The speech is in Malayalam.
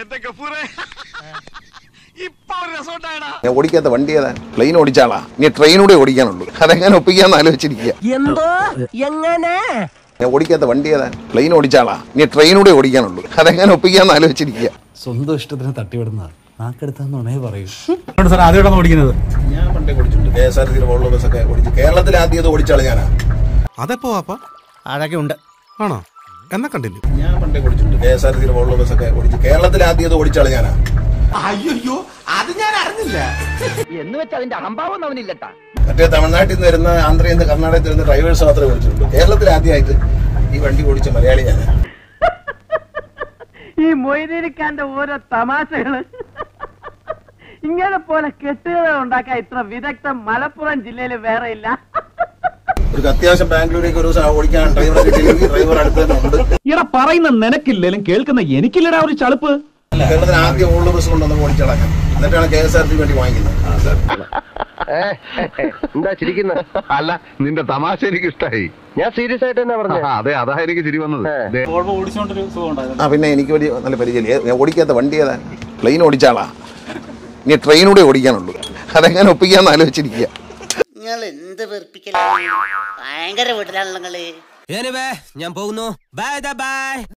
എന്റെ ഗഫൂറെ ഇപ്പൊ ഒരു രസമുണ്ടായടാ ഞാൻ ഓടിക്കാത്ത വണ്ടി ഏതാ പ്ലെയിൻ ഓടിച്ചാളാ ഇനി ട്രെയിനൂടെ ഓടിക്കാനുള്ളൂ അതെങ്ങനെ ഒപ്പിക്കാന്ന് ആലോചിച്ചിരിക്കുക എന്തോ എങ്ങനെ ഞാൻ ഓടിക്കാത്ത വണ്ടി ഏതാ പ്ലെയിൻ ഓടിച്ചാളാ ഇനി ട്രെയിനൂടെ ഓടിക്കാനുള്ളൂ അതെങ്ങനെ ഒപ്പിക്കാന്ന് ആലോചിച്ചിരിക്കുക സ്വന്തം ഇഷ്ടത്തിന് തട്ടിവിടുന്ന നാക്കെടുത്താന്നുണേ പറയൂ സാർ ആദ്യമായിട്ടാണ് ഓടിക്കുന്നത് ഞാൻ പണ്ടേ ഓടിച്ചിട്ടുണ്ട് K S R T Volvo ബസ്സൊക്കെ ഓടിച്ചു കേരളത്തിൽ ആദ്യം ഇത് ഓടിച്ചാള് ഞാനാ അതെപ്പോ വാപ്പ അഴകെ ഉണ്ട് ആണോ എന്നാ കണ്ടിന്യൂ ഞാൻ പണ്ടേ ഓടിച്ചിട്ടുണ്ട് K S R T Volvo ബസ്സൊക്കെ ഓടിച്ചു കേരളത്തിൽ ആദ്യം ഇത് ഓടിച്ചാള് ഞാനാ അയ്യോ അത് ഞാൻ അറിഞ്ഞില്ല എന്ന് വെച്ച് അതിന്റെ അഹംഭാവം അവനില്ലട്ടാ മറ്റേ തമിഴ്നാട്ടിൽ നിന്ന് വരുന്ന ആന്ധ്രയിൽ നിന്ന് കർണാടകത്തിൽ നിന്ന് ഡ്രൈവേഴ്സ് മാത്രമേ ഓടിച്ചിട്ടുള്ളൂ കേരളത്തിൽ ആദ്യമായിട്ട് ഈ വണ്ടി ഓടിച്ച മലയാളി ഞാനാ ഈ മൊയ്തീനിക്കാന്റെ ഓരോ തമാശകള് ഇങ്ങനെ പോലെ കെട്ടുകഥ ഉണ്ടാക്കാൻ ഇത്ര വിദഗ്ധം മലപ്പുറം ജില്ലയിൽ വേറെ ഇല്ല ഒരു അത്യാവശ്യം ബാംഗ്ലൂരേക്ക് ഒരു ദിവസം ഓടിക്കാൻ ഡ്രൈവറെ കിട്ടിയില്ലെങ്കിൽ ഡ്രൈവർ അടുത്ത് തന്നെ ഉണ്ട് ഇട പറയുന്ന നിനക്കില്ലേലും കേൾക്കുന്ന എനിക്കില്ലടാ ഒരു ചളുപ്പ് കേരളത്തിൽ ആദ്യം ഓൾഡ് ബസ് കൊണ്ടുവന്ന് ഓടിച്ചാളാ ഞാൻ എന്നിട്ടാണ് കെ എസ് ആർ ടി വേണ്ടി വാങ്ങിക്കുന്നത് എന്താ ചിരിക്കുന്ന അല്ല നിന്റെ തമാശ എനിക്ക് ഇഷ്ടായി ഞാൻ സീരിയസ് ആയിട്ട് തന്നെ പറഞ്ഞു അതെ അതാ എനിക്ക് ചിരി വന്നത് ദേ, ഓടിച്ചോണ്ടൊരു സുഖം ഉണ്ടായിരുന്നു ആ പിന്നെ എനിക്ക് വലിയ നല്ല പരിചയമില്ല ഞാൻ ഓടിക്കാത്ത വണ്ടി ഏതാ പ്ലെയിൻ ഓടിച്ചാളാ ഇനി ട്രെയിനൂടെ ഓടിക്കാനുള്ളൂ അതെങ്ങനെ ഒപ്പിക്കാന്ന് ആലോചിച്ചിരിക്കുക നിങ്ങൾ എന്ത് വെറുപ്പിക്കലാണ് ഭയങ്കര വീട്ടിലാണല്ലോ നിങ്ങള് ഞാൻ പോകുന്നു ബൈ ബൈ